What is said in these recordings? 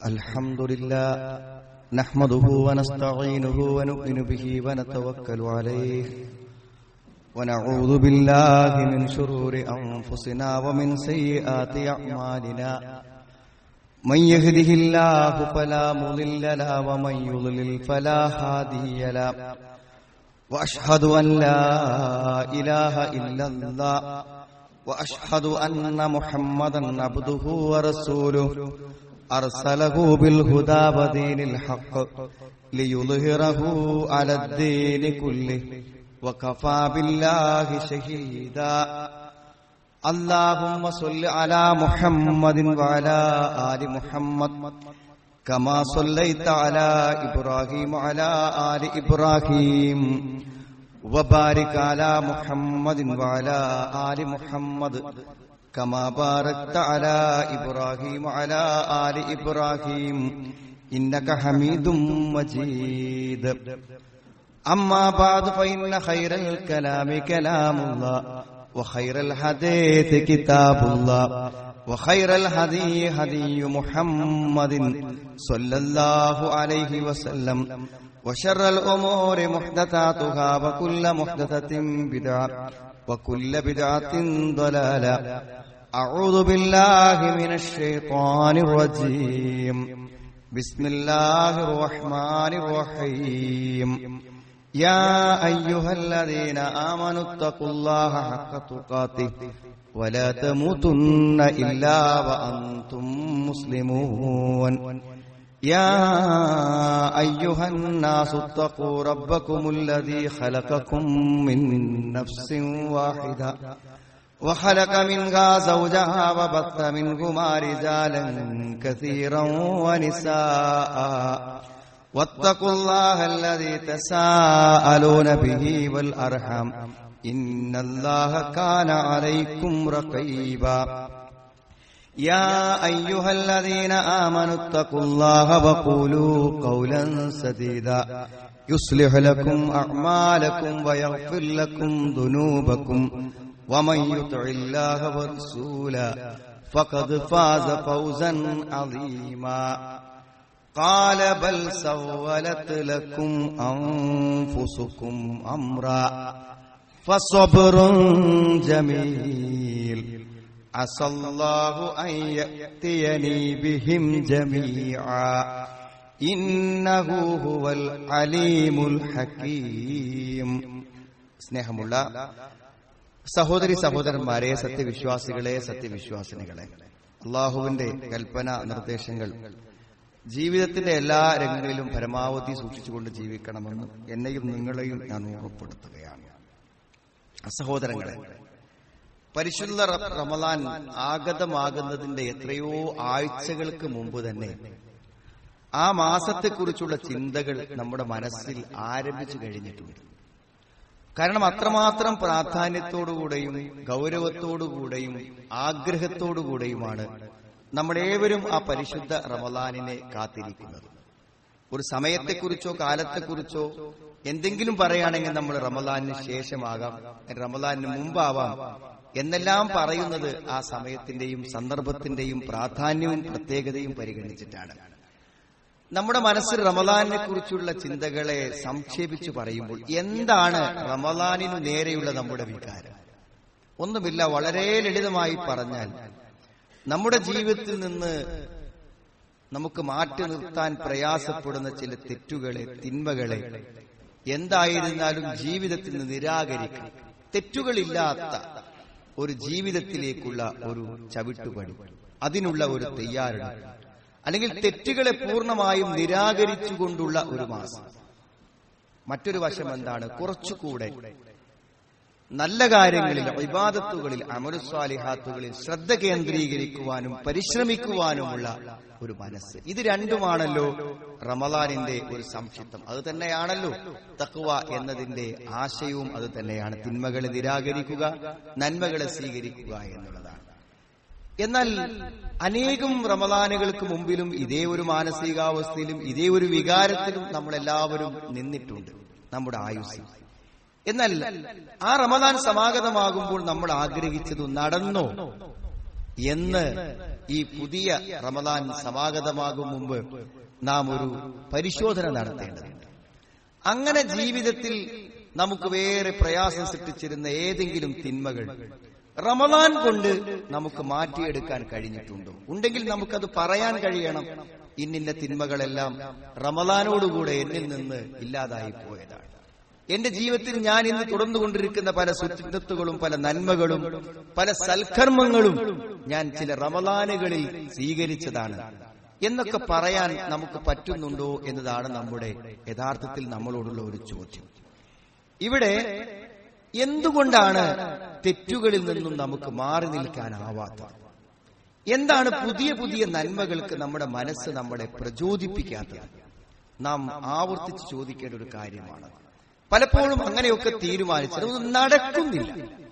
الحمد لله نحمده ونستعينه ونؤمن به ونتوكل عليه ونعوذ بالله من شرور أنفسنا ومن سيئات أعمالنا من يهده الله فلا مضل له ومن يضلل فلا هادي له وأشهد أن لا إله إلا الله وأشهد أن محمدا عبده ورسوله أرسله بالهدى ودين الحق ليظهره على الدين كله وكفى بالله شهيدا اللهم صل على محمد وعلى آل محمد كما صليت على إبراهيم وعلى آل إبراهيم وبارك على محمد وعلى آل محمد كما باركت على إبراهيم وعلى آل إبراهيم إنك حميد مجيد أما بعد فإن خير الكلام كلام الله وخير الحديث كتاب الله وخير الهدي هدي محمد صلى الله عليه وسلم وشر الأمور محدثاتها وكل محدثة بدعة وكل بدعة ضلالة أعوذ بالله من الشيطان الرجيم بسم الله الرحمن الرحيم يا أيها الذين آمنوا اتقوا الله حق تقاته ولا تموتن إلا وأنتم مسلمون يا أيها الناس اتقوا ربكم الذي خلقكم من نفس واحدة وخلق منها زوجها وبث منهما رجالا كثيرا ونساء واتقوا الله الذي تساءلون به والأرحم إن الله كان عليكم رقيبا يا أيها الذين آمنوا اتقوا الله وقولوا قولا سديدا يصلح لكم أعمالكم ويغفر لكم ذنوبكم ومن يطع الله ورسوله فقد فاز فوزا عظيما قال بل سولت لكم أنفسكم أمرا فصبر جميل عسى الله أن يأتيني بهم جميعا إنه هو العليم الحكيم സ്നേഹമുള്ള സഹോദരി സഹോദരന്മാരെ സത്യവിശ്വാസികളെ സത്യവിശ്വാസിനികളെ അള്ളാഹുവിന്റെ കൽപ്പന നിർദ്ദേശങ്ങൾ ജീവിതത്തിന്റെ എല്ലാ രംഗങ്ങളിലും പരമാവധി സൂക്ഷിച്ചുകൊണ്ട് ജീവിക്കണമെന്ന് എന്നെയും നിങ്ങളെയും ഞാൻ ഓർമ്മപ്പെടുത്തുകയാണ് സഹോദരങ്ങളെ പരിശുദ്ധ റമലാൻ ആഗതമാകുന്നതിന്റെ എത്രയോ ആഴ്ചകൾക്ക് മുമ്പ് തന്നെ ആ മാസത്തെക്കുറിച്ചുള്ള ചിന്തകൾ നമ്മുടെ മനസ്സിൽ ആരംഭിച്ചു കഴിഞ്ഞിട്ടുണ്ട് കാരണം അത്രമാത്രം പ്രാധാന്യത്തോടുകൂടെയും ഗൗരവത്തോടുകൂടെയും ആഗ്രഹത്തോടുകൂടെയുമാണ് നമ്മളേവരും ആ പരിശുദ്ധ റമലാനിനെ കാത്തിരിക്കുന്നത് ഒരു സമയത്തെക്കുറിച്ചോ കാലത്തെക്കുറിച്ചോ എന്തെങ്കിലും പറയുകയാണെങ്കിൽ നമ്മൾ റമലാനിന് ശേഷമാകാം റമലാനിന് മുമ്പാവാം എന്നെല്ലാം പറയുന്നത് ആ സമയത്തിന്റെയും സന്ദർഭത്തിന്റെയും പ്രാധാന്യവും പ്രത്യേകതയും പരിഗണിച്ചിട്ടാണ് നമ്മുടെ മനസ്സിൽ റമലാനിനെ കുറിച്ചുള്ള ചിന്തകളെ സംക്ഷേപിച്ചു പറയുമ്പോൾ എന്താണ് റമലാനിനു നേരെയുള്ള നമ്മുടെ വികാരം ഒന്നുമില്ല വളരെ ലളിതമായി പറഞ്ഞാൽ നമ്മുടെ ജീവിതത്തിൽ നിന്ന് നമുക്ക് മാറ്റി നിർത്താൻ പ്രയാസപ്പെടുന്ന ചില തെറ്റുകളെ തിന്മകളെ എന്തായിരുന്നാലും ജീവിതത്തിൽ നിന്ന് നിരാകരിക്കും തെറ്റുകളില്ലാത്ത ഒരു ജീവിതത്തിലേക്കുള്ള ഒരു ചവിട്ടുപടി അതിനുള്ള ഒരു തയ്യാറെടുപ്പ് അല്ലെങ്കിൽ തെറ്റുകളെ പൂർണ്ണമായും നിരാകരിച്ചുകൊണ്ടുള്ള ഒരു മാസം മറ്റൊരു വശം എന്താണ് കുറച്ചുകൂടെ നല്ല കാര്യങ്ങളിൽ വിവാദത്തുകളിൽ അമരുസ്വാലിഹാത്തുകളിൽ ശ്രദ്ധ കേന്ദ്രീകരിക്കുവാനും പരിശ്രമിക്കുവാനുമുള്ള ഒരു മനസ്സ് ഇത് രണ്ടുമാണല്ലോ റമലാനിന്റെ ഒരു സംക്ഷിപ്തം അത് തന്നെയാണല്ലോ തക്വ എന്നതിന്റെ ആശയവും അത് തന്നെയാണ് തിന്മകളെ നിരാകരിക്കുക നന്മകളെ സ്വീകരിക്കുക എന്നുള്ളതാണ് എന്നാൽ അനേകം റമലാനുകൾക്ക് മുമ്പിലും ഇതേ ഒരു മാനസികാവസ്ഥയിലും ഇതേ ഒരു വികാരത്തിലും നമ്മളെല്ലാവരും നിന്നിട്ടുണ്ട് നമ്മുടെ ആയുസ്സിൽ എന്നാൽ ആ റമദാൻ സമാഗതമാകുമ്പോൾ നമ്മൾ ആഗ്രഹിച്ചത് നടന്നോ എന്ന് ഈ പുതിയ റമദാൻ സമാഗതമാകും മുമ്പ് നാം ഒരു പരിശോധന നടത്തേണ്ടതുണ്ട് അങ്ങനെ ജീവിതത്തിൽ നമുക്ക് വേറെ പ്രയാസം സൃഷ്ടിച്ചിരുന്ന ഏതെങ്കിലും തിന്മകൾ റമദാൻ കൊണ്ട് നമുക്ക് മാറ്റിയെടുക്കാൻ കഴിഞ്ഞിട്ടുണ്ടോ ഉണ്ടെങ്കിൽ നമുക്കത് പറയാൻ കഴിയണം ഇന്നിന്ന തിന്മകളെല്ലാം റമദാനോടുകൂടെ എന്നിൽ നിന്ന് ഇല്ലാതായി പോയതാണ് എന്റെ ജീവിതത്തിൽ ഞാൻ ഇന്ന് തുടർന്നുകൊണ്ടിരിക്കുന്ന പല സുന്നത്തുകളും പല നന്മകളും പല സൽക്കർമ്മങ്ങളും ഞാൻ ചില റമദാനുകളിൽ സ്വീകരിച്ചതാണ് എന്നൊക്കെ പറയാൻ നമുക്ക് പറ്റുന്നുണ്ടോ എന്നതാണ് നമ്മുടെ യഥാർത്ഥത്തിൽ നമ്മളോടുള്ള ഒരു ചോദ്യം ഇവിടെ എന്തുകൊണ്ടാണ് തെറ്റുകളിൽ നിന്നും നമുക്ക് മാറി നിൽക്കാനാവാത്തത് എന്താണ് പുതിയ പുതിയ നന്മകൾക്ക് നമ്മുടെ മനസ്സ് നമ്മളെ പ്രചോദിപ്പിക്കാത്തത് നാം ആവർത്തിച്ച് ചോദിക്കേണ്ട ഒരു കാര്യമാണ് പലപ്പോഴും അങ്ങനെയൊക്കെ തീരുമാനിച്ചത് ഒന്നും നടക്കുന്നില്ല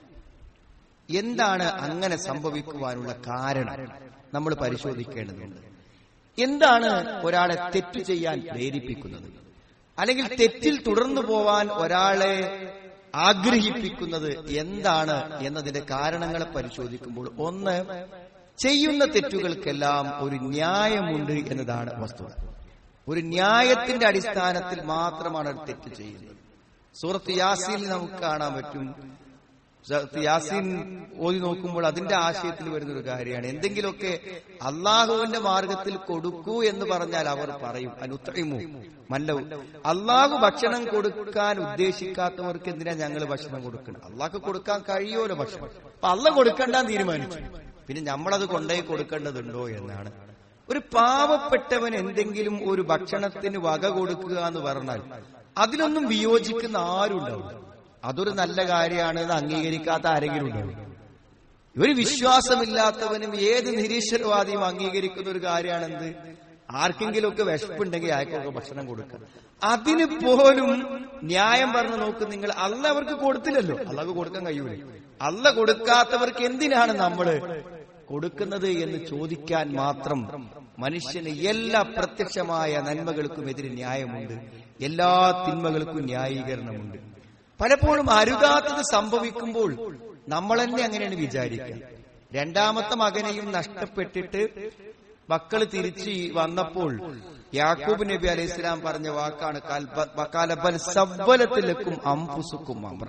എന്താണ് അങ്ങനെ സംഭവിക്കുവാനുള്ള കാരണം നമ്മൾ പരിശോധിക്കേണ്ടതുണ്ട് എന്താണ് ഒരാളെ തെറ്റു ചെയ്യാൻ പ്രേരിപ്പിക്കുന്നത് അല്ലെങ്കിൽ തെറ്റിൽ തുടർന്നു പോവാൻ ഒരാളെ ആഗ്രഹിപ്പിക്കുന്നത് എന്താണ് എന്നതിന്റെ കാരണങ്ങളെ പരിശോധിക്കുമ്പോൾ ഒന്ന് ചെയ്യുന്ന തെറ്റുകൾക്കെല്ലാം ഒരു ന്യായമുണ്ട് എന്നതാണ് വസ്തുത ഒരു ന്യായത്തിന്റെ അടിസ്ഥാനത്തിൽ മാത്രമാണ് ഒരു തെറ്റ് ചെയ്യുന്നത് സൂറത്ത് യാസീനിൽ നമുക്ക് കാണാൻ പറ്റും സൂറത്ത് യാസീൻ ഓതി നോക്കുമ്പോൾ അതിന്റെ ആശയത്തിൽ വരുന്ന ഒരു കാര്യമാണ് എന്തെങ്കിലുമൊക്കെ അള്ളാഹുവിന്റെ മാർഗത്തിൽ കൊടുക്കൂ എന്ന് പറഞ്ഞാൽ അവർ പറയും അനുത്രയുമോ മല്ലവും അള്ളാഹു ഭക്ഷണം കൊടുക്കാൻ ഉദ്ദേശിക്കാത്തവർക്ക് എന്തിനാ ഞങ്ങൾ ഭക്ഷണം കൊടുക്കണം അള്ളാഹ് കൊടുക്കാൻ കഴിയുമല്ലോ ഭക്ഷണം അപ്പൊ അള്ള കൊടുക്കണ്ടാൻ തീരുമാനിച്ചു പിന്നെ നമ്മളത് കൊണ്ടുപോയി കൊടുക്കേണ്ടതുണ്ടോ എന്നാണ് ഒരു പാവപ്പെട്ടവൻ എന്തെങ്കിലും ഒരു ഭക്ഷണത്തിന് വക കൊടുക്കുക എന്ന് പറഞ്ഞാൽ അതിലൊന്നും വിയോജിക്കുന്ന ആരും ഉണ്ടാവില്ല അതൊരു നല്ല കാര്യമാണെന്ന് അംഗീകരിക്കാത്ത ആരെങ്കിലും ഉണ്ടാവും ഒരു വിശ്വാസമില്ലാത്തവനും ഏത് നിരീശ്വരവാദിയും അംഗീകരിക്കുന്ന ഒരു കാര്യമാണെന്ത് ആർക്കെങ്കിലുമൊക്കെ വിശപ്പുണ്ടെങ്കിൽ അയാൾക്കൊക്കെ ഭക്ഷണം കൊടുക്കുക അതിന് പോലും ന്യായം പറഞ്ഞു നോക്ക് നിങ്ങൾ അല്ല അവർക്ക് കൊടുത്തില്ലല്ലോ അള്ളാഹ് കൊടുക്കാൻ കഴിയൂലേ അല്ല കൊടുക്കാത്തവർക്ക് എന്തിനാണ് നമ്മള് കൊടുക്കുന്നത് എന്ന് ചോദിക്കാൻ മാത്രം മനുഷ്യന് എല്ലാ പ്രത്യക്ഷമായ നന്മകൾക്കും എതിരെ ന്യായമുണ്ട് എല്ലാ തിന്മകൾക്കും ന്യായീകരണമുണ്ട് പലപ്പോഴും അരുതാത്തത് സംഭവിക്കുമ്പോൾ നമ്മൾ തന്നെ അങ്ങനെയാണ് വിചാരിക്കുക രണ്ടാമത്തെ മകനെയും നഷ്ടപ്പെട്ടിട്ട് മക്കൾ തിരിച്ച് വന്നപ്പോൾ യാക്കൂബ് നബി അലൈഹി ഇസ്ലാം പറഞ്ഞ വാക്കാണ് കാലബൽ സവ്വലത്തിലേക്കും അംഫുസുക്കും അമ്ര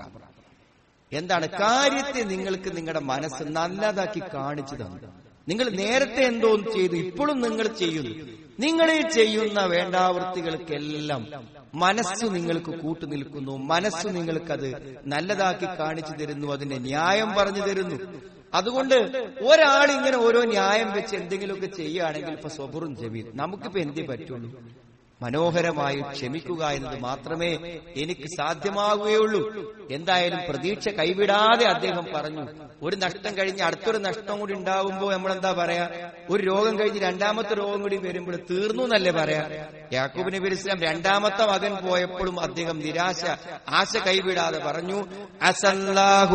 എന്താണ് കാര്യത്തെ നിങ്ങൾക്ക് നിങ്ങളുടെ മനസ്സ് നല്ലതാക്കി കാണിച്ചു തന്നു നിങ്ങൾ നേരത്തെ എന്തോ ചെയ്തു ഇപ്പോഴും നിങ്ങൾ ചെയ്യുന്നു നിങ്ങൾ ഈ ചെയ്യുന്ന വേണ്ടാവൃത്തികൾക്കെല്ലാം മനസ്സ് നിങ്ങൾക്ക് കൂട്ടുനിൽക്കുന്നു മനസ്സ് നിങ്ങൾക്കത് നല്ലതാക്കി കാണിച്ചു തരുന്നു അതിന്റെ ന്യായം പറഞ്ഞു തരുന്നു അതുകൊണ്ട് ഒരാൾ ഇങ്ങനെ ഓരോ ന്യായം വെച്ച് എന്തെങ്കിലുമൊക്കെ ചെയ്യുകയാണെങ്കിൽ ഇപ്പൊ സ്വബറും ജമീൽ നമുക്കിപ്പോ എന്തേ പറ്റുള്ളൂ മനോഹരമായി ക്ഷമിക്കുക എന്നത് മാത്രമേ എനിക്ക് സാധ്യമാകുകയുള്ളൂ എന്തായാലും പ്രതീക്ഷ കൈവിടാതെ അദ്ദേഹം പറഞ്ഞു ഒരു നഷ്ടം കഴിഞ്ഞ് അടുത്തൊരു നഷ്ടം കൂടി ഉണ്ടാവുമ്പോൾ നമ്മളെന്താ പറയാ ഒരു രോഗം കഴിഞ്ഞ് രണ്ടാമത്തെ രോഗം കൂടി വരുമ്പോൾ തീർന്നു എന്നല്ലേ പറയാ യാക്കൂബ് നബി ഇസ്ലാം രണ്ടാമത്തെ മകൻ പോയപ്പോഴും അദ്ദേഹം നിരാശ ആശ കൈവിടാതെ പറഞ്ഞു അസല്ലാഹു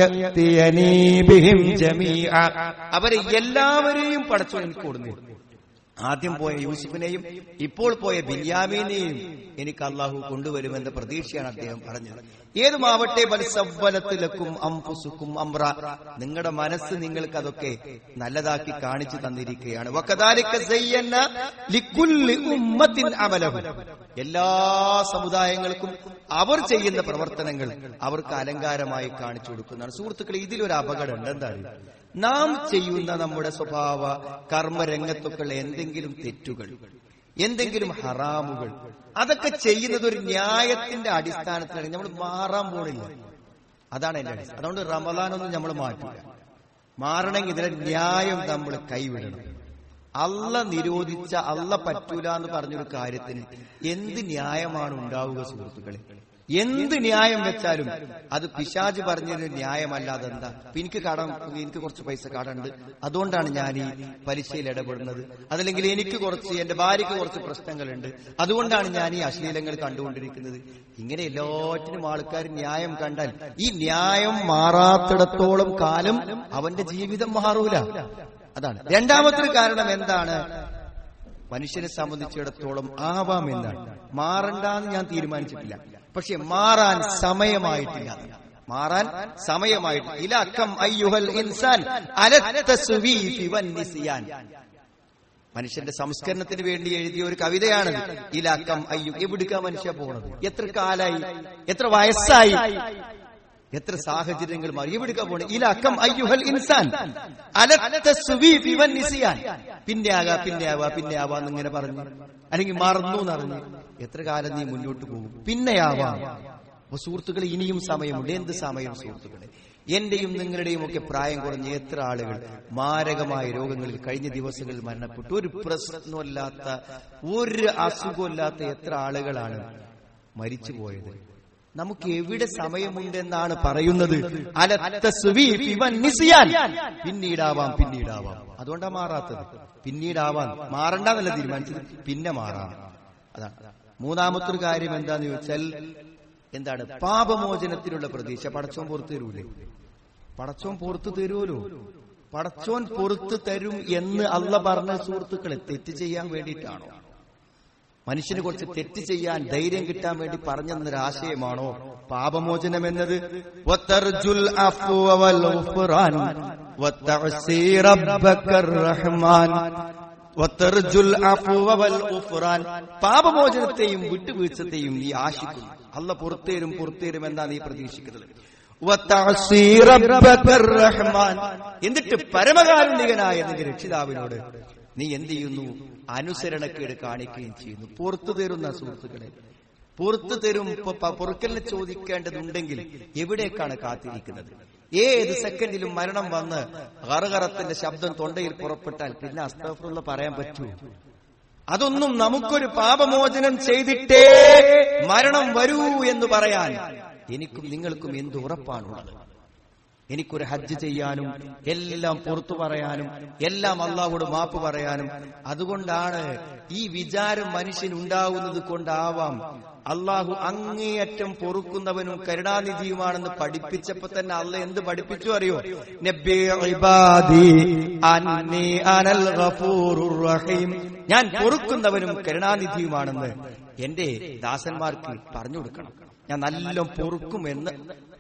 അവരെ എല്ലാവരെയും പടച്ചു എനിക്ക് കൊടുന്നു ആദ്യം പോയ യൂസുഫിനെയും ഇപ്പോൾ പോയ ബിന്യാമീനെയും എനിക്ക് അള്ളാഹു കൊണ്ടുവരുമെന്ന പ്രതീക്ഷയാണ് അദ്ദേഹം പറഞ്ഞത് ഏതുമാവട്ടെ ബലസവലത്തിലക്കും അംഫുസുക്കും അമ്ര നിങ്ങളുടെ മനസ്സ് നിങ്ങൾക്ക് അതൊക്കെ നല്ലതാക്കി കാണിച്ചു തന്നിരിക്കുകയാണ് എല്ലാ സമുദായങ്ങൾക്കും അവർ ചെയ്യുന്ന പ്രവർത്തനങ്ങൾ അവർക്ക് അലങ്കാരമായി കാണിച്ചു കൊടുക്കുന്നതാണ് സുഹൃത്തുക്കളെ ഇതിലൊരു അപകടമുണ്ട് എന്താ നാം ചെയ്യുന്ന നമ്മുടെ സ്വഭാവ കർമ്മരംഗത്തൊക്കെയുള്ള എന്തെങ്കിലും തെറ്റുകൾ എന്തെങ്കിലും ഹറാമുകൾ അതൊക്കെ ചെയ്യുന്നത് ഒരു ന്യായത്തിന്റെ അടിസ്ഥാനത്തിലാണ് നമ്മൾ മാറാൻ പോണില്ല അതാണ് എന്റെ അടിസ്ഥാനം അതുകൊണ്ട് റമദാനൊന്നും നമ്മൾ മാറ്റില്ല മാറണമെങ്കിൽ ഇതിലെ ന്യായം നമ്മൾ കൈവിടണം അല്ല നിരോധിച്ച അല്ല പറ്റൂല എന്ന് പറഞ്ഞൊരു കാര്യത്തിന് എന്ത് ന്യായമാണ് ഉണ്ടാവുക സുഹൃത്തുക്കളെ എന്ത് ന്യായം വെച്ചാലും അത് പിശാജ് പറഞ്ഞൊരു ന്യായമല്ലാതെ എന്താ എനിക്ക് കടം എനിക്ക് കുറച്ച് പൈസ കടമുണ്ട് അതുകൊണ്ടാണ് ഞാൻ ഈ പലിശയിൽ ഇടപെടുന്നത് അതല്ലെങ്കിൽ എനിക്ക് കുറച്ച് എന്റെ ഭാര്യയ്ക്ക് കുറച്ച് പ്രശ്നങ്ങളുണ്ട് അതുകൊണ്ടാണ് ഞാൻ ഈ അശ്ലീലങ്ങൾ കണ്ടുകൊണ്ടിരിക്കുന്നത് ഇങ്ങനെ എല്ലാറ്റിനും ആൾക്കാർ ന്യായം കണ്ടാൽ ഈ ന്യായം മാറാത്തിടത്തോളം കാലം അവന്റെ ജീവിതം മാറൂല അതാണ് രണ്ടാമത്തെ കാരണം എന്താണ് മനുഷ്യനെ സംബന്ധിച്ചിടത്തോളം ആവാം എന്നാണ് മാറണ്ടെന്ന് ഞാൻ തീരുമാനിച്ചിട്ടില്ല പക്ഷെ മാറാൻ സമയമായിട്ടില്ല മാറാൻ സമയമായിട്ട് ഇലക്കം അയ്യുഹൽ ഇൻസാൻ അലത്തസുവീഫി വന്നിസിയാൻ മനുഷ്യന്റെ സംസ്കരണത്തിന് വേണ്ടി എഴുതിയ ഒരു കവിതയാണ് ഇലാക്കം അയ്യു എവിടുക്കാ മനുഷ്യ പോണത് എത്ര കാലായി എത്ര വയസ്സായി എത്ര സാഹചര്യങ്ങൾ മാറി എവിടുക്കാ പോണത് ഇലാക്കം അയ്യുഹൽ ഇൻസാൻ അലത്തസുവീഫി വന്നിസിയാൻ പിന്നെ ആകാ പിന്നെ ആവാ പിന്നെ ആവാന്ന് ഇങ്ങനെ പറഞ്ഞു അല്ലെങ്കിൽ മറന്നു എന്നറിഞ്ഞു എത്ര കാലം നീ മുന്നോട്ട് പോകും പിന്നെയാവാം അപ്പൊ സുഹൃത്തുക്കളെ ഇനിയും സമയമുണ്ട് എന്ത് സമയം സുഹൃത്തുക്കളെ എന്റെയും നിങ്ങളുടെയും ഒക്കെ പ്രായം കുറഞ്ഞ എത്ര ആളുകൾ മാരകമായ രോഗങ്ങളിൽ കഴിഞ്ഞ ദിവസങ്ങളിൽ മരണപ്പെട്ടു ഒരു പ്രശ്നമില്ലാത്ത ഒരു അസുഖമില്ലാത്ത എത്ര ആളുകളാണ് മരിച്ചുപോയത് നമുക്ക് എവിടെ സമയമുണ്ടെന്നാണ് പറയുന്നത് അലത്ത സുവീഫ് ഇവൻ നിസിയാൻ പിന്നീടാവാം പിന്നീടാവാം അതുകൊണ്ടാ മാറാത്തത് പിന്നീടാവാം മാറണ്ടെന്നല്ല തീരുമാനിച്ചത് പിന്നെ മാറാം അതാണ് മൂന്നാമത്തൊരു കാര്യം എന്താന്ന് ചോദിച്ചാൽ എന്താണ് പാപമോചനത്തിനുള്ള പ്രതീക്ഷ പടച്ചോൻ പുറത്തു തരൂലേ പടച്ചോൻ പുറത്തു തരുമല്ലോ പടച്ചോൻ പുറത്തു തരും എന്ന് അല്ല പറഞ്ഞ സുഹൃത്തുക്കളെ തെറ്റ് ചെയ്യാൻ വേണ്ടിയിട്ടാണോ മനുഷ്യന് കുറച്ച് തെറ്റ് ചെയ്യാൻ ധൈര്യം കിട്ടാൻ വേണ്ടി പറഞ്ഞെന്നൊരു ആശയമാണോ പാപമോചനം എന്നത് വത്തർജുൽ അഫ്വ വൽ ഗുഫ്റാൻ വത്തഅസി റബ്ബക്കർ റഹ്മാൻ വത്തർജുൽ അഫ്വ വൽ ഗുഫ്റാൻ പാപമോചനത്തെയും വിട്ടുവീഴ്ചത്തെയും നീ ആശിക്കുന്നു അല്ല പുറത്തേരും പുറത്തേരും എന്നാ നീ പ്രതീക്ഷിക്കുന്നത് വത്തഅസി റബ്ബക്കർ റഹ്മാൻ എന്നിട്ട് പരമകാരുണികനായ നിന്റെ രക്ഷിതാവിനോട് നീ എന്ത് ചെയ്യുന്നു അനുസരണക്കേട് കാണിക്കുകയും ചെയ്യുന്നു പുറത്തു തരുന്ന സുഹൃത്തുക്കളെ പുറത്തു തരും ഇപ്പൊ പ- പൊറുക്കലിനെ ചോദിക്കേണ്ടതുണ്ടെങ്കിൽ എവിടേക്കാണ് കാത്തിരിക്കുന്നത് ഏത് സെക്കൻഡിലും മരണം വന്ന് കറുകറത്തിന്റെ ശബ്ദം തൊണ്ടയിൽ പുറപ്പെട്ടാൽ പിന്നെ അസ്തഫുള്ള പറയാൻ പറ്റൂ അതൊന്നും നമുക്കൊരു പാപമോചനം ചെയ്തിട്ടേ മരണം വരൂ എന്ന് പറയാൻ എനിക്കും നിങ്ങൾക്കും എന്ത് ഉറപ്പാണുള്ളത് എനിക്കൊരു ഹജ്ജ് ചെയ്യാനും എല്ലാം പുറത്തു പറയാനും എല്ലാം അള്ളാഹോട് മാപ്പ് പറയാനും അതുകൊണ്ടാണ് ഈ വിചാരം മനുഷ്യൻ ഉണ്ടാവുന്നത് കൊണ്ടാവാം അള്ളാഹു അങ്ങേയറ്റം പൊറുക്കുന്നവനും കരുണാനിധിയുമാണെന്ന് പഠിപ്പിച്ചപ്പോ തന്നെ അല്ല എന്ത് പഠിപ്പിച്ചു അറിയോ നബ്ബി ഇബാദി അന്നി അനൽ ഗഫൂറുർ റഹീം ഞാൻ പൊറുക്കുന്നവനും കരുണാനിധിയുമാണെന്ന് എന്റെ ദാസന്മാർക്ക് പറഞ്ഞു കൊടുക്കണം ഞാൻ നല്ല പൊറുക്കുമെന്ന്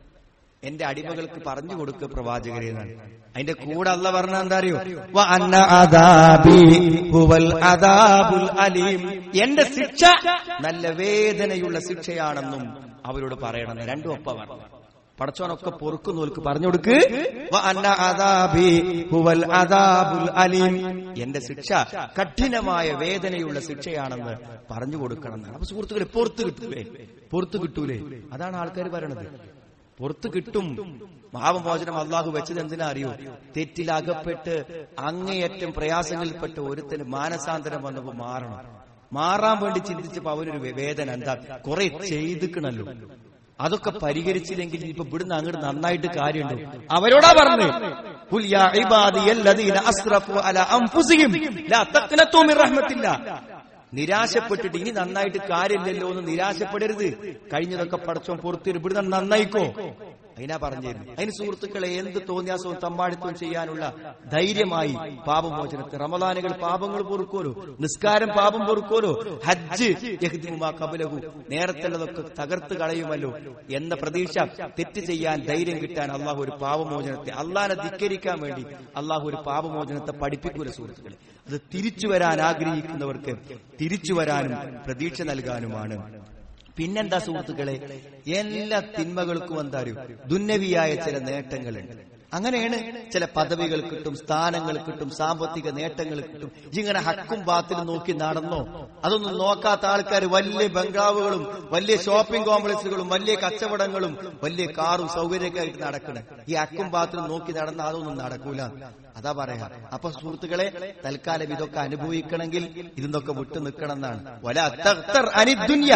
എന്റെ അടിമകൾക്ക് പറഞ്ഞു കൊടുക്കുക പ്രവാചകരെ എന്നാണ് അതിന്റെ കൂടെ അല്ല പറഞ്ഞ എന്താ അറിയോ വ അന്ന അദാബി ഹുവൽ അദാബുൽ അലീം എന്റെ ശിക്ഷ നല്ല വേദനയുള്ള ശിക്ഷയാണെന്നും അവരോട് പറയണം രണ്ടും ഒപ്പ പറഞ്ഞു പടച്ചോനൊക്കെ പൊറുക്കുന്നവർക്ക് പറഞ്ഞു കൊടുക്ക് വ അന്ന അദാബി ഹുവൽ അദാബുൽ അലീം എന്റെ ശിക്ഷ കഠിനമായ വേദനയുള്ള ശിക്ഷയാണെന്ന് പറഞ്ഞു കൊടുക്കണം എന്നാണ് അപ്പൊ സുഹൃത്തുക്കളെ പുറത്ത് കിട്ടൂലേ പുറത്ത് കിട്ടൂലേ അതാണ് ആൾക്കാർ പറയണത് പുറത്തു കിട്ടും പാപമോചനം അള്ളാഹു വെച്ചത് എന്തിനാ അറിയോ തെറ്റിലകപ്പെട്ട് അങ്ങേയറ്റം പ്രയാസങ്ങളിൽപ്പെട്ട് ഒരുത്തന് മാനസാന്തരം വന്നപ്പോ മാറണം മാറാൻ വേണ്ടി ചിന്തിച്ചപ്പോ അവനൊരു വേ- വേദന എന്താ കുറെ ചെയ്തിക്കണല്ലോ അതൊക്കെ പരിഹരിച്ചില്ലെങ്കിൽ ഇപ്പൊ ഇവിടുന്ന് അങ്ങോട്ട് നന്നായിട്ട് കാര്യമുണ്ടോ അവരോടാ പറഞ്ഞു "ഖുൽ യാ ഇബാദിയല്ലദീന അസ്റഫു അലാ അൻഫുസിഹിം ലാ തഖ്നതു മിർ റഹ്മത്തില്ലാ നിരാശപ്പെട്ടിട്ട് ഇനി നന്നായിട്ട് കാര്യമില്ലല്ലോ എന്ന് നിരാശപ്പെടരുത് കഴിഞ്ഞതൊക്കെ പടച്ചോൻ പുറത്തിരും ഇവിടുന്ന് നന്നായിക്കോ അതിനാ പറഞ്ഞിരുന്നു അതിന് സുഹൃത്തുക്കളെ എന്ത് തോന്നിയാസവും തമ്മാടിത്തവും ചെയ്യാനുള്ള ധൈര്യമായി പാപമോചനത്തെ റമദാനുകൾ പാപങ്ങൾ പൊറുക്കോലോ നിസ്കാരം പാപം പൊറുക്കോലോ ഹജ്ജ് യഹ്ദിമുമാ കബലഹു നേരത്തുള്ളതൊക്കെ തകർത്ത് കളയുമല്ലോ എന്ന പ്രതീക്ഷ തെറ്റ് ചെയ്യാൻ ധൈര്യം കിട്ടാൻ അള്ളാഹു ഒരു പാപമോചനത്തെ അള്ളാഹിനെ ധിക്കരിക്കാൻ വേണ്ടി അള്ളാഹു ഒരു പാപമോചനത്തെ പഠിപ്പിക്കൂല സുഹൃത്തുക്കളെ അത് തിരിച്ചു വരാൻ ആഗ്രഹിക്കുന്നവർക്ക് തിരിച്ചു വരാനും പ്രതീക്ഷ നൽകാനുമാണ് പിന്നെന്താ സുഹൃത്തുക്കളെ എല്ലാ തിന്മകൾക്കും എന്താ അറിയൂ ദുന്നവിയായ ചില നേട്ടങ്ങളുണ്ട് അങ്ങനെയാണ് ചില പദവികൾ കിട്ടും സ്ഥാനങ്ങൾ കിട്ടും സാമ്പത്തിക നേട്ടങ്ങൾ കിട്ടും ഇങ്ങനെ ഹക്കും ബാത്തിലും നോക്കി നടന്നോ അതൊന്നും നോക്കാത്ത ആൾക്കാർ വലിയ ബംഗ്ലാവുകളും വലിയ ഷോപ്പിംഗ് കോംപ്ലക്സുകളും വലിയ കച്ചവടങ്ങളും വലിയ കാറും സൗകര്യമൊക്കെ ആയിട്ട് നടക്കണം ഈ ഹക്കും ബാത്തിലും നോക്കി നടന്ന അതൊന്നും നടക്കൂല അതാ പറയാ അപ്പൊ സുഹൃത്തുക്കളെ തൽക്കാലം ഇതൊക്കെ അനുഭവിക്കണമെങ്കിൽ ഇതിന്നൊക്കെ വിട്ടു നിൽക്കണം എന്നാണ് വല തഖ്തർ അനിദ്ദുനിയ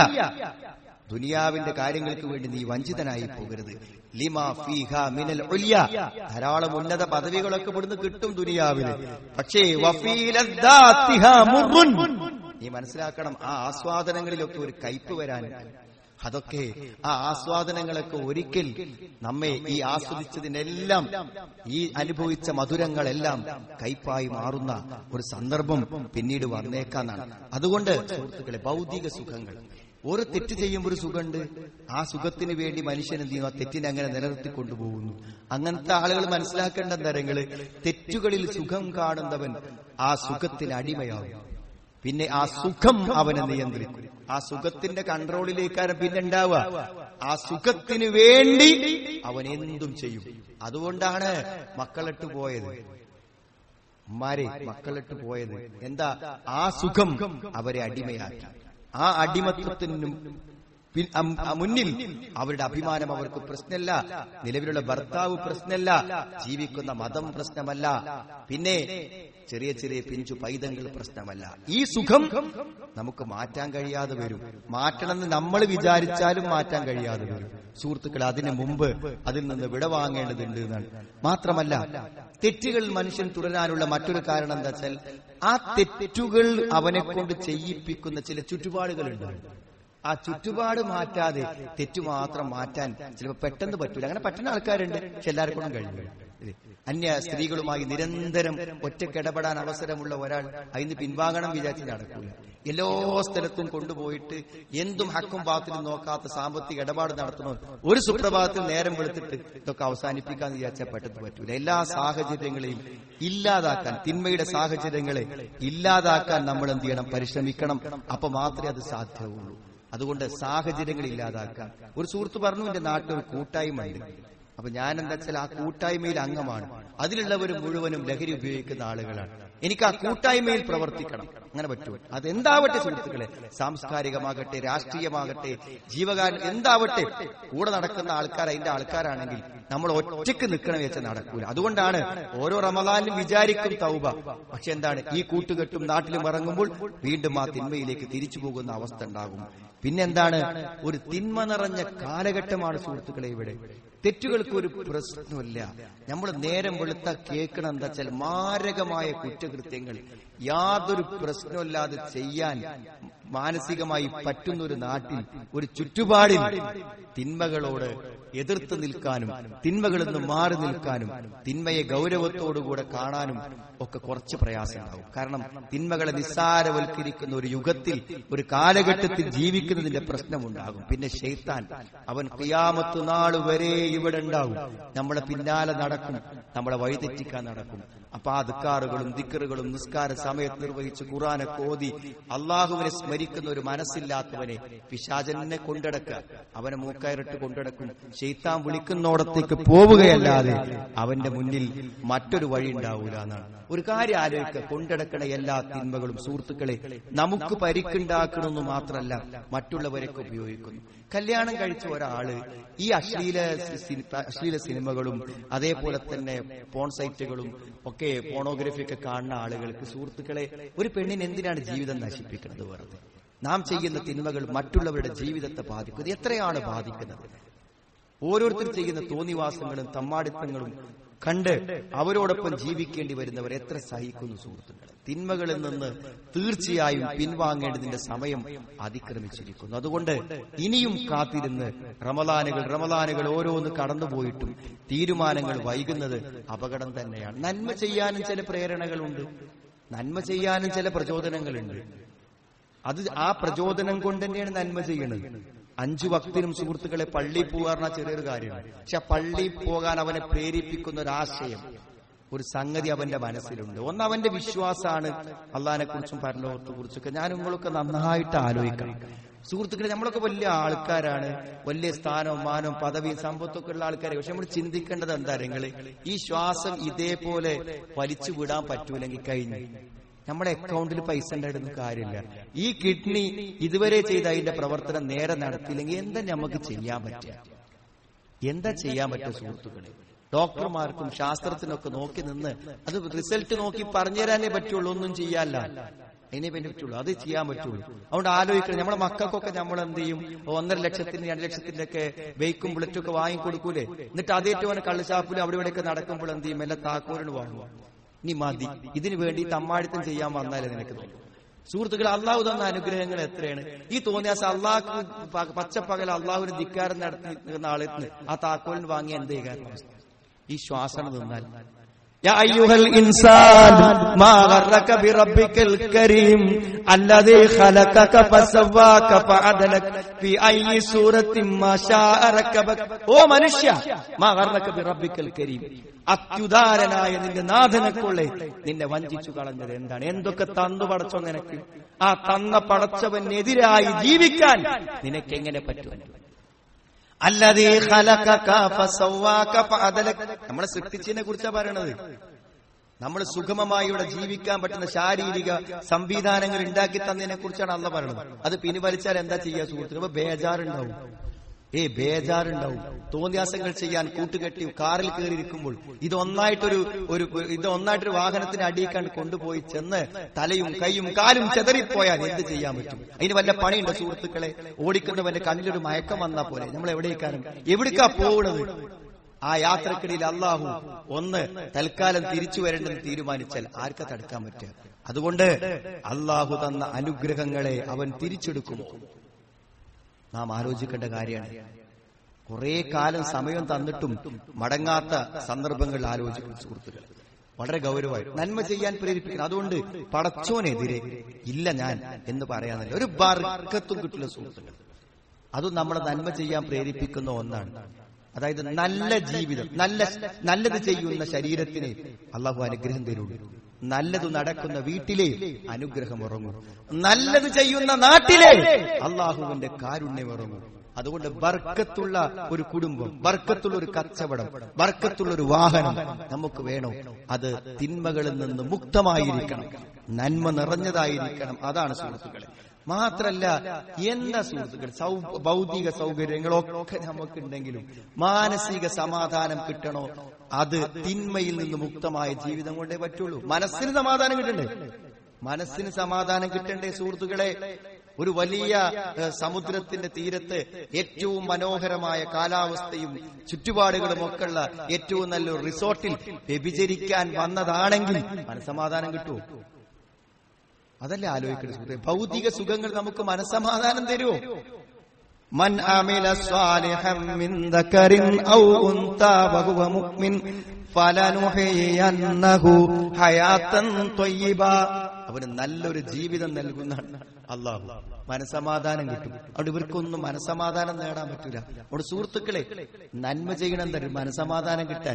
ദുനിയാവിന്റെ കാര്യങ്ങൾക്ക് വേണ്ടി നീ വഞ്ചിതനായി പോകരുത് ലിമാ ഫീഹ മിനൽ ഉല്യ ധാരാളം ഉന്നത പദവികളൊക്കെ ഇവിടുന്ന് കിട്ടും ദുനിയാവില് പക്ഷേ വഫീ ലദ്ദാത്തിഹാ മുർറുൻ. നീ മനസ്സിലാക്കണം ആ ആസ്വാദനങ്ങളിലൊക്കെ ഒരു കയ്പ് വരാൻ അതൊക്കെ ആ ആസ്വാദനങ്ങളൊക്കെ ഒരിക്കൽ നമ്മെ ഈ ആസ്വദിച്ചതിനെല്ലാം ഈ അനുഭവിച്ച മധുരങ്ങളെല്ലാം കയ്പായി മാറുന്ന ഒരു സന്ദർഭം പിന്നീട് വന്നേക്കാന്നാണ് അതുകൊണ്ട് സുഹൃത്തുക്കളെ ഭൗതിക സുഖങ്ങൾ ഒരു തെറ്റ് ചെയ്യുമ്പോൾ ഒരു സുഖമുണ്ട് ആ സുഖത്തിന് വേണ്ടി മനുഷ്യൻ എന്ത് ചെയ്യുന്നു ആ തെറ്റിനെ അങ്ങനെ നിലനിർത്തി കൊണ്ടുപോകുന്നു അങ്ങനത്തെ ആളുകൾ മനസ്സിലാക്കേണ്ട തരങ്ങള് തെറ്റുകളിൽ സുഖം കാണുന്നവൻ ആ സുഖത്തിന് അടിമയാവും പിന്നെ ആ സുഖം അവനെ നിയന്ത്രിക്കും ആ സുഖത്തിന്റെ കൺട്രോളിലേക്കാണ് പിന്നെ ഉണ്ടാവുക ആ സുഖത്തിന് വേണ്ടി അവൻ എന്തും ചെയ്യും അതുകൊണ്ടാണ് മക്കളിട്ട് പോയത് ഉമ്മാരെ മക്കളിട്ട് പോയത് എന്താ ആ സുഖം അവരെ അടിമയാക്കി ആ അടിമത്വത്തിനും പിൻ- അം- അ- മുന്നിൽ അവരുടെ അഭിമാനം അവർക്ക് പ്രശ്നമല്ല നിലവിലുള്ള ഭർത്താവ് പ്രശ്നമല്ല ജീവിക്കുന്ന മതം പ്രശ്നമല്ല പിന്നെ ചെറിയ ചെറിയ പിഞ്ചു പൈതങ്ങൾ പ്രശ്നമല്ല ഈ സുഖം നമുക്ക് മാറ്റാൻ കഴിയാതെ വരും മാറ്റണമെന്ന് നമ്മൾ വിചാരിച്ചാലും മാറ്റാൻ കഴിയാതെ വരും സുഹൃത്തുക്കൾ അതിനു മുമ്പ് അതിൽ നിന്ന് വിട വാങ്ങേണ്ടതുണ്ട് എന്നാണ് മാത്രമല്ല തെറ്റുകൾ മനുഷ്യൻ തുടരാനുള്ള മറ്റൊരു കാരണം എന്താ വെച്ചാൽ ആ തെറ്റുകൾ അവനെ കൊണ്ട് ചെയ്യിപ്പിക്കുന്ന ചില ചുറ്റുപാടുകളുണ്ടാവും ആ ചുറ്റുപാട് മാറ്റാതെ തെറ്റു മാത്രം മാറ്റാൻ ചിലപ്പോൾ പെട്ടെന്ന് പറ്റൂല അങ്ങനെ പറ്റുന്ന ആൾക്കാരുണ്ട് പക്ഷെ എല്ലാവർക്കും കഴിയും ഇല്ലേ? അന്യ സ്ത്രീകളുമായി നിരന്തരം ഒറ്റക്കിടപെടാൻ അവസരമുള്ള ഒരാൾ അതിന് പിൻവാങ്ങണം വിചാരിച്ച് നടക്കൂല എല്ലാ സ്ഥലത്തും കൊണ്ടുപോയിട്ട് എന്തും ഹക്കും പാത്തിലും നോക്കാത്ത സാമ്പത്തിക ഇടപാട് നടത്തണോ ഒരു സുപ്രഭാതത്തിൽ നേരം വെളുത്തിട്ട് ഇതൊക്കെ അവസാനിപ്പിക്കാന്ന് വിചാരിച്ചാൽ പെട്ടെന്ന് പറ്റൂല എല്ലാ സാഹചര്യങ്ങളെയും ഇല്ലാതാക്കാൻ തിന്മയുടെ സാഹചര്യങ്ങളെ ഇല്ലാതാക്കാൻ നമ്മൾ എന്ത് ചെയ്യണം പരിശ്രമിക്കണം അപ്പൊ മാത്രമേ അത് സാധ്യവുള്ളൂ അതുകൊണ്ട് സാഹചര്യങ്ങൾ ഇല്ലാതാക്കാൻ ഒരു സുഹൃത്ത് പറഞ്ഞു എന്റെ നാട്ടിൽ ഒരു കൂട്ടായ്മ ഉണ്ട് അപ്പൊ ഞാൻ എന്താ വെച്ചാൽ ആ കൂട്ടായ്മയിൽ അംഗമാണ് അതിലുള്ളവർ മുഴുവനും ലഹരി ഉപയോഗിക്കുന്ന ആളുകളാണ് എനിക്ക് ആ കൂട്ടായ്മയിൽ പ്രവർത്തിക്കണം അങ്ങനെ പറ്റൂ അതെന്താവട്ടെ സുഹൃത്തുക്കളെ സാംസ്കാരികമാകട്ടെ രാഷ്ട്രീയമാകട്ടെ ജീവകാലം എന്താവട്ടെ കൂടെ നടക്കുന്ന ആൾക്കാർ അതിന്റെ ആൾക്കാരാണെങ്കിൽ നമ്മൾ ഒറ്റയ്ക്ക് നിൽക്കണം വെച്ചാൽ നടക്കൂല അതുകൊണ്ടാണ് ഓരോ റമദാനിലും വിചാരിക്കും തൗബ പക്ഷെ എന്താണ് ഈ കൂട്ടുകെട്ടും നാട്ടിലും ഇറങ്ങുമ്പോൾ വീണ്ടും ആ തിന്മയിലേക്ക് തിരിച്ചു പോകുന്ന അവസ്ഥ ഉണ്ടാകും പിന്നെന്താണ് ഒരു തിന്മ നിറഞ്ഞ കാലഘട്ടമാണ് സുഹൃത്തുക്കളെ ഇവിടെ തെറ്റുകൾക്ക് ഒരു പ്രശ്നമില്ല നമ്മൾ നേരം വെളുത്ത കേൾക്കണം എന്താ വെച്ചാൽ മാരകമായ കുറ്റകൃത്യങ്ങൾ യാതൊരു പ്രശ്നമില്ലാതെ ചെയ്യാൻ മാനസികമായി പറ്റുന്ന ഒരു നാട്ടിൽ ഒരു ചുറ്റുപാടിൽ തിന്മകളോട് എതിർത്ത് നിൽക്കാനും തിന്മകളിൽ നിന്ന് മാറി നിൽക്കാനും തിന്മയെ ഗൗരവത്തോടുകൂടെ കാണാനും ഒക്കെ കുറച്ച് പ്രയാസമുണ്ടാവും കാരണം തിന്മകളെ നിസ്സാരവൽക്കരിക്കുന്ന ഒരു യുഗത്തിൽ ഒരു കാലഘട്ടത്തിൽ ജീവിക്കുന്നതിന്റെ പ്രശ്നമുണ്ടാകും പിന്നെ ഷെയ്ത്താൻ അവൻ ക്രിയാമത്ത് നാൾ വരെ ഇവിടെ ഉണ്ടാവും നമ്മളെ പിന്നാലെ നടക്കും നമ്മളെ വഴിതെറ്റിക്കാൻ നടക്കും അപ്പൊ ആ ദിക്കാറുകളും ദിക്കറുകളും നിസ്കാര സമയത്ത് നിർവഹിച്ച് ഖുറാനൊക്കെ ഓതി അള്ളാഹുവിനെ സ്മരിക്കുന്ന ഒരു മനസ്സില്ലാത്തവനെ പിശാചനെ കൊണ്ടടക്കുക അവനെ മൂക്കയറിട്ട് കൊണ്ടടക്കും ഷെയ്ത്താൻ വിളിക്കുന്നോടത്തേക്ക് പോവുകയല്ലാതെ അവന്റെ മുന്നിൽ മറ്റൊരു വഴി ഉണ്ടാവൂല എന്നാണ് ഒരു കാര്യം ആലോചിക്കുക കൊണ്ടടക്കണ എല്ലാ തിന്മകളും സുഹൃത്തുക്കളെ നമുക്ക് പരിക്കുണ്ടാക്കണമെന്ന് മാത്രമല്ല മറ്റുള്ളവരൊക്കെ ഉപയോഗിക്കുന്നു കല്യാണം കഴിച്ച ഒരാള് ഈ അശ്ലീല സി- അശ്ലീല സിനിമകളും അതേപോലെ തന്നെ പോൺ സൈറ്റുകളും ഒക്കെ പോണോഗ്രഫി ഒക്കെ കാണുന്ന ആളുകൾക്ക് സുഹൃത്തുക്കളെ ഒരു പെണ്ണിന് എന്തിനാണ് ജീവിതം നശിപ്പിക്കുന്നത് വെറുതെ നാം ചെയ്യുന്ന തിന്മകൾ മറ്റുള്ളവരുടെ ജീവിതത്തെ ബാധിക്കും ഇത് എത്രയാണ് ബാധിക്കുന്നത് ഓരോരുത്തർ ചെയ്യുന്ന തോന്നിവാസങ്ങളും തമ്മാടിത്തങ്ങളും കണ്ട് അവരോടൊപ്പം ജീവിക്കേണ്ടി വരുന്നവർ എത്ര സഹിക്കുന്നു സുഹൃത്തുക്കൾ തിന്മകളിൽ നിന്ന് തീർച്ചയായും പിൻവാങ്ങേണ്ടതിന്റെ സമയം അതിക്രമിച്ചിരിക്കുന്നു അതുകൊണ്ട് ഇനിയും കാത്തിരുന്ന് റമദാനുകൾ റമദാനുകൾ ഓരോന്ന് കടന്നുപോയിട്ടും തീരുമാനങ്ങൾ വൈകുന്നത് അപകടം തന്നെയാണ് നന്മ ചെയ്യാനും ചില പ്രേരണകളുണ്ട് നന്മ ചെയ്യാനും ചില പ്രചോദനങ്ങളുണ്ട് അത് ആ പ്രചോദനം കൊണ്ട് തന്നെയാണ് നന്മ ചെയ്യുന്നത് അഞ്ചു ഭക്തിനും സുഹൃത്തുക്കളെ പള്ളി പോകാറുള്ള ചെറിയൊരു കാര്യമാണ് പക്ഷെ ആ പള്ളി പോകാൻ അവനെ പ്രേരിപ്പിക്കുന്ന ഒരു ആശയം ഒരു സംഗതി അവന്റെ മനസ്സിലുണ്ട് ഒന്ന് അവന്റെ വിശ്വാസമാണ് അള്ളഹാനെ കുറിച്ചും പരലോകത്തെ കുറിച്ചൊക്കെ ഞാൻ നിങ്ങളൊക്കെ നന്നായിട്ട് ആലോചിക്കണം സുഹൃത്തുക്കളെ നമ്മളൊക്കെ വലിയ ആൾക്കാരാണ് വലിയ സ്ഥാനവും മാനവും പദവിയും സമ്പത്തൊക്കെ ഉള്ള ആൾക്കാരെ പക്ഷെ നമ്മൾ ചിന്തിക്കേണ്ടത് എന്താ നിങ്ങൾ ഈ ശ്വാസം ഇതേപോലെ വലിച്ചു വിടാൻ പറ്റൂലെങ്കിൽ കഴിഞ്ഞു നമ്മുടെ അക്കൗണ്ടിൽ പൈസ ഉണ്ടായിരുന്ന കാര്യമില്ല ഈ കിഡ്നി ഇതുവരെ ചെയ്ത അതിന്റെ പ്രവർത്തനം നേരെ നടത്തിയില്ലെങ്കിൽ എന്താ നമുക്ക് ചെയ്യാൻ പറ്റുക എന്താ ചെയ്യാൻ പറ്റുക സുഹൃത്തുക്കളെ ഡോക്ടർമാർക്കും ശാസ്ത്രത്തിനൊക്കെ നോക്കി നിന്ന് അത് റിസൾട്ട് നോക്കി പറഞ്ഞുതരാനേ പറ്റുള്ളൂ ഒന്നും ചെയ്യാല്ല അതിനെ പറ്റുള്ളൂ അത് ചെയ്യാൻ പറ്റുള്ളൂ അതുകൊണ്ട് ആലോചിക്കണം നമ്മളെ മക്കൾക്കൊക്കെ നമ്മൾ എന്ത് ചെയ്യും ഒന്നര ലക്ഷത്തിന് രണ്ട് ലക്ഷത്തിന്റെ ഒക്കെ വെയ്ക്കും ബുള്ളറ്റും ഒക്കെ വാങ്ങിക്കൊടുക്കൂലേ എന്നിട്ട് അതേറ്റവും കള്ളുഷാപ്പിലും അവിടെ ഇവിടെയൊക്കെ നടക്കുമ്പോൾ എന്ത് ചെയ്യും എല്ലാം താക്കോലിന് വാങ്ങുക ഇനി മതി ഇതിനു വേണ്ടി തമ്മാടിത്തം ചെയ്യാൻ വന്നാലേ നിനക്ക് തോന്നും സുഹൃത്തുക്കൾ അള്ളാഹു തന്ന അനുഗ്രഹങ്ങൾ എത്രയാണ് ഈ തോന്നിയാസം അള്ളാഹ് പച്ചപ്പകൽ അള്ളാഹുവിന് ധിക്കാരം നടത്തി നിൽക്കുന്ന ആളിന് ആ താക്കോലിന് വാങ്ങി എന്ത് ചെയ്യാൻ ഈ ശ്വാസം നിന്നാൽ يا أيها الإنسان ما غرك بربك الكريم الذي خلقك فسواك فعدلك في أي سورة ما شاء ركبك ഓ മനുഷ്യ മാ ഗർറക ബിറബ്ബിക്കൽ കരീം അത്യുദാരനായ നിന്റെ നാഥനെക്കൊള്ളെ നിന്നെ വഞ്ചിച്ചു കളഞ്ഞത് എന്താണ് എന്തൊക്കെ തന്നു പടച്ചോ നിനക്ക് ആ തന്ന പടച്ചവനെതിരായി ജീവിക്കാൻ നിനക്ക് എങ്ങനെ പറ്റും അല്ലതീ ഖലഖക ഫസവ്വാക ഫഅദലക നമ്മളെ സൃഷ്ടിച്ചതിനെ കുറിച്ചാണ് പറയണത് നമ്മൾ സുഗമമായി ഇവിടെ ജീവിക്കാൻ പറ്റുന്ന ശാരീരിക സംവിധാനങ്ങൾ ഉണ്ടാക്കി തന്നതിനെ കുറിച്ചാണ് അല്ല പറയുന്നത് അത് പിൻവലിച്ചാൽ എന്താ ചെയ്യുക സുഹൃത്തുക്കൾ അപ്പൊ ബേജാറുണ്ടാവും ഏ ബേജാറുണ്ടാവും തോന്നിയാസങ്ങൾ ചെയ്യാൻ കൂട്ടുകെട്ടി കാറിൽ കയറിയിരിക്കുമ്പോൾ ഇത് ഒന്നായിട്ടൊരു ഒരു ഇത് ഒന്നായിട്ടൊരു വാഹനത്തിന് അടിയിക്കാൻ കൊണ്ടുപോയി ചെന്ന് തലയും കൈയും കാലും ചെതറിപ്പോയാൽ എന്ത് ചെയ്യാൻ പറ്റും അതിന് വല്ല പണിയുണ്ട് സുഹൃത്തുക്കളെ ഓടിക്കുന്നവന്റെ കണ്ണിലൊരു മയക്കം വന്നാ പോലെ നമ്മൾ എവിടേക്കാനും എവിടേക്കാ പോകുന്നത് ആ യാത്രക്കിടയിൽ അള്ളാഹു ഒന്ന് തൽക്കാലം തിരിച്ചു വരേണ്ടെന്ന് തീരുമാനിച്ചാൽ ആർക്കാ തടുക്കാൻ പറ്റുക അതുകൊണ്ട് അള്ളാഹു തന്ന അനുഗ്രഹങ്ങളെ അവൻ തിരിച്ചെടുക്കുമോ നാം ആലോചിക്കേണ്ട കാര്യമാണ് കുറെ കാലം സമയം തന്നിട്ടും മടങ്ങാത്ത സന്ദർഭങ്ങളിൽ ആലോചിക്കും സുഹൃത്തുക്കൾ വളരെ ഗൗരവമായി നന്മ ചെയ്യാൻ പ്രേരിപ്പിക്കണം അതുകൊണ്ട് പടച്ചോനെതിരെ ഇല്ല ഞാൻ എന്ന് പറയാനല്ല ഒരു ബർക്കത്തും കിട്ടില്ല സുഹൃത്തുക്കൾ അതും നമ്മളെ നന്മ ചെയ്യാൻ പ്രേരിപ്പിക്കുന്ന ഒന്നാണ് അതായത് നല്ല ജീവിതം നല്ല നല്ലത് ചെയ്യുന്ന ശരീരത്തിന് അള്ളാഹു അനുഗ്രഹം തരുള്ളൂ നല്ലത് നടക്കുന്ന വീട്ടിലെ അനുഗ്രഹം ഉറങ്ങും നല്ലത് ചെയ്യുന്ന നാട്ടിലെ അള്ളാഹുവിന്റെ കാരുണ്യം ഉറങ്ങും അതുകൊണ്ട് ബർക്കത്തുള്ള ഒരു കുടുംബം ബർക്കത്തുള്ള ഒരു കച്ചവടം ബർക്കത്തുള്ള ഒരു വാഹനം നമുക്ക് വേണോ അത് തിന്മകളിൽ നിന്ന് മുക്തമായിരിക്കണം നന്മ നിറഞ്ഞതായിരിക്കണം അതാണ് സുഹൃത്തുക്കളെ മാത്രല്ല എന്താ സുഹൃത്തുക്കൾ സൗ ഭൗതിക സൗകര്യങ്ങളൊക്കെ നമുക്കുണ്ടെങ്കിലും മാനസിക സമാധാനം കിട്ടണോ അത് തിന്മയിൽ നിന്ന് മുക്തമായ ജീവിതം കൊണ്ടേ പറ്റുള്ളൂ മനസ്സിന് സമാധാനം കിട്ടണ്ടേ മനസ്സിന് സമാധാനം കിട്ടണ്ടേ സുഹൃത്തുക്കളെ ഒരു വലിയ ഏഹ്, സമുദ്രത്തിന്റെ തീരത്ത് ഏറ്റവും മനോഹരമായ കാലാവസ്ഥയും ചുറ്റുപാടുകളും ഒക്കെ ഉള്ള ഏറ്റവും നല്ലൊരു റിസോർട്ടിൽ വ്യഭിചരിക്കാൻ വന്നതാണെങ്കിൽ മനസ്സമാധാനം കിട്ടുമോ അതല്ലേ ആലോചിക്കുന്നത് സുഹൃത്തെ ഭൗതിക സുഖങ്ങൾ നമുക്ക് മനസ്സമാധാനം തരുമോ മൻ അമില സ്വാലിഹം മിൻ ദക്കറിൻ ഔ ഉൻതാ വഹുവ മുഅ്മിൻ ഫലനുഹയിയന്നഹു ഹയാത്തൻ ത്വയ്യിബ അവന് നല്ലൊരു ജീവിതം നൽകുന്ന അള്ളാഹു മനസമാധാനം കിട്ടും അവിടെ ഇവർക്കൊന്നും മനസമാധാനം നേടാൻ പറ്റൂല അവിടെ സുഹൃത്തുക്കളെ നന്മ ചെയ്യണം തരും മനസമാധാനം കിട്ടാൻ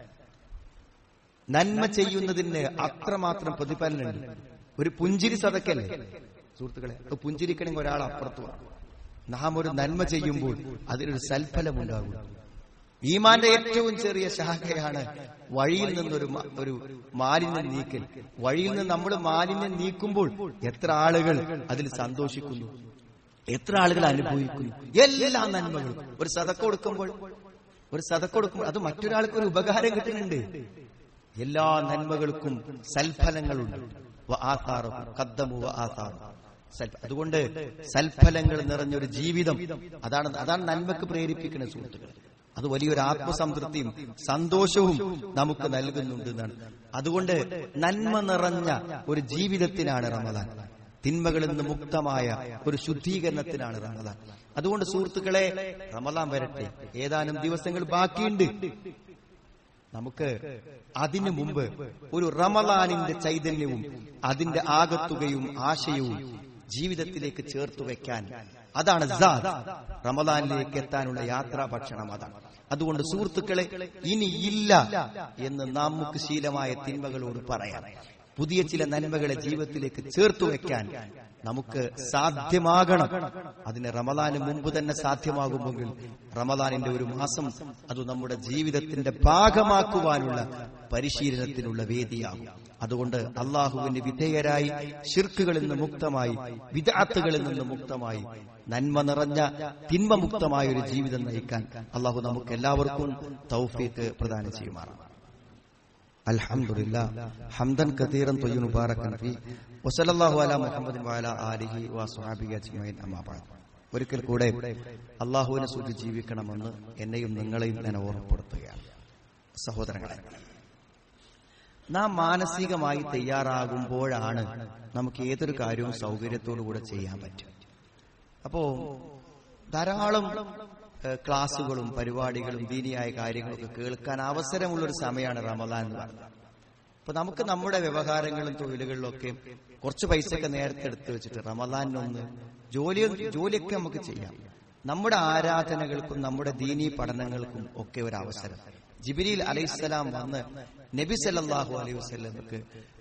നന്മ ചെയ്യുന്നതിന് അത്രമാത്രം പ്രതിഫലനുണ്ട് ഒരു പുഞ്ചിരി സതക്കല്ലേ സുഹൃത്തുക്കളെ അത് പുഞ്ചിരിക്കണമെങ്കിൽ ഒരാൾ അപ്പുറത്ത് വേണം നാം ഒരു നന്മ ചെയ്യുമ്പോൾ അതിനൊരു സൽഫലമുണ്ടാകും ഈമാന്റെ ഏറ്റവും ചെറിയ ശാഖയാണ് വഴിയിൽ നിന്നൊരു മ- ഒരു മാലിന്യം നീക്കൽ വഴിയിൽ നിന്ന് നമ്മൾ മാലിന്യം നീക്കുമ്പോൾ എത്ര ആളുകൾ അതിൽ സന്തോഷിക്കുന്നു എത്ര ആളുകൾ അനുഭവിക്കുന്നു എല്ലാ നന്മകളും ഒരു സതക്ക കൊടുക്കുമ്പോൾ ഒരു സതക്ക കൊടുക്കുമ്പോൾ അത് മറ്റൊരാൾക്ക് ഒരു ഉപകാരം കിട്ടുന്നുണ്ട് എല്ലാ നന്മകൾക്കും സൽഫലങ്ങളുണ്ട് വ ആഥാറും കദ്ദമു വ ആഥാറും സൽഫ- അതുകൊണ്ട് സൽഫലങ്ങൾ നിറഞ്ഞൊരു ജീവിതം അതാണ് അതാണ് നന്മക്ക് പ്രേരിപ്പിക്കുന്ന സുഹൃത്തുക്കൾ അത് വലിയൊരു ആത്മസംതൃപ്തിയും സന്തോഷവും നമുക്ക് നൽകുന്നുണ്ട് എന്നാണ് അതുകൊണ്ട് നന്മ നിറഞ്ഞ ഒരു ജീവിതത്തിനാണ് റമദാൻ തിന്മകളിൽ നിന്ന് മുക്തമായ ഒരു ശുദ്ധീകരണത്തിനാണ് റമദാൻ അതുകൊണ്ട് സുഹൃത്തുക്കളെ റമദാൻ വരട്ടെ ഏതാനും ദിവസങ്ങൾ ബാക്കിയുണ്ട് നമുക്ക് അതിനു മുമ്പ് ഒരു റമലാനിന്റെ ചൈതന്യവും അതിന്റെ ആകത്തുകയും ആശയവും ജീവിതത്തിലേക്ക് ചേർത്തു വെക്കാൻ അതാണ് സാദ് റമലാനിലേക്ക് എത്താനുള്ള യാത്രാ ഭക്ഷണം അതാണ് അതുകൊണ്ട് സുഹൃത്തുക്കളെ ഇനി ഇല്ല എന്ന് നമുക്ക് ശീലമായ തിന്മകളോട് പറയാം പുതിയ ചില നന്മകളെ ജീവിതത്തിലേക്ക് ചേർത്തു വെക്കാൻ നമുക്ക് സാധ്യമാകണം അതിന് റമദാന് മുമ്പ് തന്നെ സാധ്യമാകുമെങ്കിൽ റമദാനിന്റെ ഒരു മാസം അത് നമ്മുടെ ജീവിതത്തിന്റെ ഭാഗമാക്കുവാനുള്ള പരിശീലനത്തിനുള്ള വേദിയാകും അതുകൊണ്ട് അള്ളാഹുവിന് വിധേയരായി ഷിർക്കുകളിൽ നിന്ന് മുക്തമായി വിദാത്തുകളിൽ നിന്ന് മുക്തമായി നന്മ നിറഞ്ഞ തിന്മ മുക്തമായ ഒരു ജീവിതം നയിക്കാൻ അള്ളാഹു നമുക്ക് എല്ലാവർക്കും തൗഫീക്ക് പ്രദാനം ചെയ്യുമാറാണ് الحمد لله حمدا كثيرا طيبا مباركا فيه وصلى الله على محمد وعلى آله وصحبه أجمعين أما بعد ഒരിക്കൽ കൂടെ അള്ളാഹുവിനെ സൂചി ജീവിക്കണമെന്ന് എന്നെയും നിങ്ങളെയും ഞാൻ ഓർമ്മപ്പെടുത്തുകയാണ് സഹോദരങ്ങളെ നാം മാനസികമായി തയ്യാറാകുമ്പോഴാണ് നമുക്ക് ഏതൊരു കാര്യവും സൗകര്യത്തോടു കൂടെ ചെയ്യാൻ പറ്റും അപ്പോ ധാരാളം ഏഹ്, ക്ലാസ്സുകളും പരിപാടികളും ദീനിയായ കാര്യങ്ങളൊക്കെ കേൾക്കാൻ അവസരമുള്ള ഒരു സമയമാണ് റമദാൻ എന്ന് പറയുന്നത് അപ്പൊ നമുക്ക് നമ്മുടെ വ്യവഹാരങ്ങളും തൊഴിലുകളിലും ഒക്കെ കുറച്ച് പൈസയൊക്കെ നേരത്തെ എടുത്തു വെച്ചിട്ട് റമദാനിനൊന്ന് ജോലി ജോലിയൊക്കെ നമുക്ക് ചെയ്യാം നമ്മുടെ ആരാധനകൾക്കും നമ്മുടെ ദീനീ പഠനങ്ങൾക്കും ഒക്കെ ഒരു അവസരം ജിബിരിൽ അലൈഹിസ്സലാം വന്ന് നബി സല്ലല്ലാഹു അലൈഹി വസല്ലമക്ക്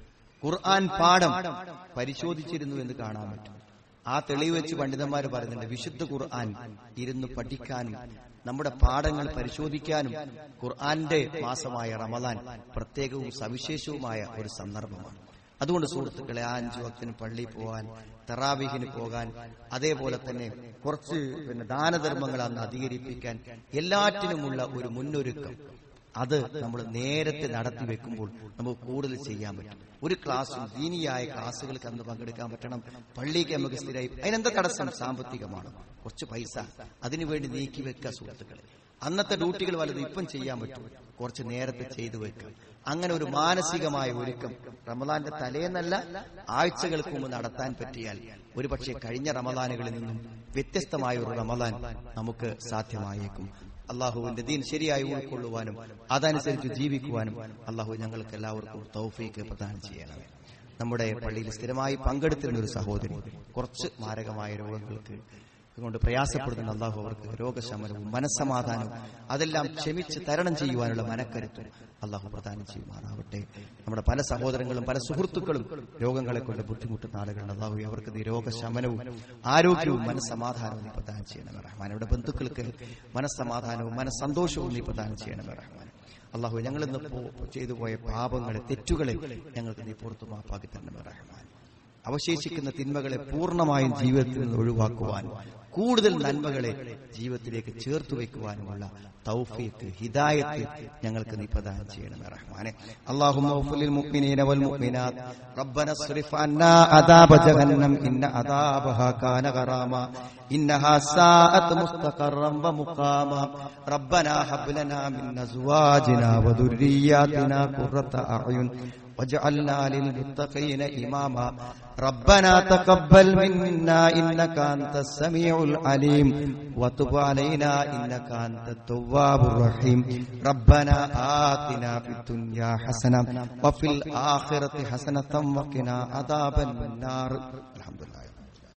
ഖുർആൻ പാഠം പരിശോധിച്ചിരുന്നു എന്ന് കാണാൻ പറ്റും ആ തെളിവ് വെച്ച് പണ്ഡിതന്മാർ പറയുന്നുണ്ട് വിശുദ്ധ ഖുർആൻ ഇരുന്ന് പഠിക്കാനും നമ്മുടെ പാഠങ്ങൾ പരിശോധിക്കാനും ഖുർആന്റെ മാസമായ റമദാൻ പ്രത്യേകവും സവിശേഷവുമായ ഒരു സന്ദർഭമാണ് അതുകൊണ്ട് സുഹൃത്തുക്കളെ ആ അഞ്ചു വക്തിന് പള്ളിയിൽ പോകാൻ തെറാവിഹിന് പോകാൻ അതേപോലെ തന്നെ കുറച്ച് പിന്നെ ദാനധർമ്മങ്ങൾ അന്ന് അധികരിപ്പിക്കാൻ എല്ലാറ്റിനുമുള്ള ഒരു മുന്നൊരുക്കം അത് നമ്മൾ നേരത്തെ നടത്തി വെക്കുമ്പോൾ നമുക്ക് കൂടുതൽ ചെയ്യാൻ പറ്റും ഒരു ക്ലാസ്സും ദീനിയായ ക്ലാസ്സുകൾക്ക് അന്ന് പങ്കെടുക്കാൻ പറ്റണം പള്ളിക്ക് നമുക്ക് സ്ഥിരമായി അതിനെന്താ തടസ്സം സാമ്പത്തികമാണ് കുറച്ച് പൈസ അതിനുവേണ്ടി നീക്കി വെക്കുക സുഹൃത്തുക്കളെ അന്നത്തെ ഡ്യൂട്ടികൾ വലുത് ഇപ്പം ചെയ്യാൻ പറ്റും കുറച്ച് നേരത്തെ ചെയ്തു വെക്കുക അങ്ങനെ ഒരു മാനസികമായ ഒരുക്കം റമദാന്റെ തലേന്നല്ല ആഴ്ചകൾക്ക് മുമ്പ് നടത്താൻ പറ്റിയാൽ ഒരുപക്ഷെ കഴിഞ്ഞ റമദാനുകളിൽ നിന്നും വ്യത്യസ്തമായ ഒരു റമദാൻ നമുക്ക് സാധ്യമായേക്കും അള്ളാഹുവിന്റെ ദീൻ ശരിയായി ഉൾക്കൊള്ളുവാനും അതനുസരിച്ച് ജീവിക്കുവാനും അള്ളാഹു ഞങ്ങൾക്ക് എല്ലാവർക്കും തൗഫീക്ക് പ്രദാനം ചെയ്യണമേ നമ്മുടെ പള്ളിയിൽ സ്ഥിരമായി പങ്കെടുത്തിരുന്ന ഒരു സഹോദരി കുറച്ച് മാരകമായ രോഗങ്ങൾക്ക് കൊണ്ട് പ്രയാസപ്പെടുന്ന അള്ളാഹു അവർക്ക് രോഗശമനവും മനസ്സമാധാനവും അതെല്ലാം ക്ഷമിച്ച് തരണം ചെയ്യുവാനുള്ള മനക്കരുത്തും അള്ളാഹു പ്രദാനം ചെയ്യുമാറാവട്ടെ നമ്മുടെ പല സഹോദരങ്ങളും പല സുഹൃത്തുക്കളും രോഗങ്ങളെ കൊണ്ട് ബുദ്ധിമുട്ടുന്ന ആളുകളുണ്ട് അള്ളാഹു അവർക്ക് നീ രോഗശമനവും ആരോഗ്യവും മനസ്സമാധാനവും നീ പ്രദാനം ചെയ്യണമേ റഹ്മാൻ അവരുടെ ബന്ധുക്കൾക്ക് മനസ്സമാധാനവും മനസ്സന്തോഷവും നീ പ്രദാനം ചെയ്യണമേ റഹ്മാൻ അള്ളാഹു ഞങ്ങൾ ഇന്ന് പോ- ചെയ്തു പോയ പാപങ്ങളെ തെറ്റുകളെ ഞങ്ങൾക്ക് നീ പുറത്തു മാപ്പാക്കി തരണമേ റഹ്മാൻ അവശേഷിക്കുന്ന തിന്മകളെ പൂർണ്ണമായും ജീവിതത്തിൽ നിന്ന് ഒഴിവാക്കുവാൻ കൂടുതൽ നന്മകളെ ജീവിതത്തിലേക്ക് ചേർത്ത് വയ്ക്കുവാനുമുള്ള തൗഫീഖ് ഹിദായത്ത് ഞങ്ങൾക്ക് നീ പ്രദാനം ചെയ്യണമേ റഹ്മാനെ اللهم اغفر للمؤمنين والمؤمنات ربنا اصرف عنا عذاب جهنم إن عذابها كان غراما إنها ساءت مستقرا ومقاما ربنا هب لنا من أزواجنا وذرياتنا قرة أعين واجعلنا للمتقين إماما ربنا تقبل منا إنك أنت السميع العليم وتب علينا إنك أنت التواب الرحيم ربنا آتنا في الدنيا حسنة وفي الآخرة حسنة وقنا عذاب النار الحمد لله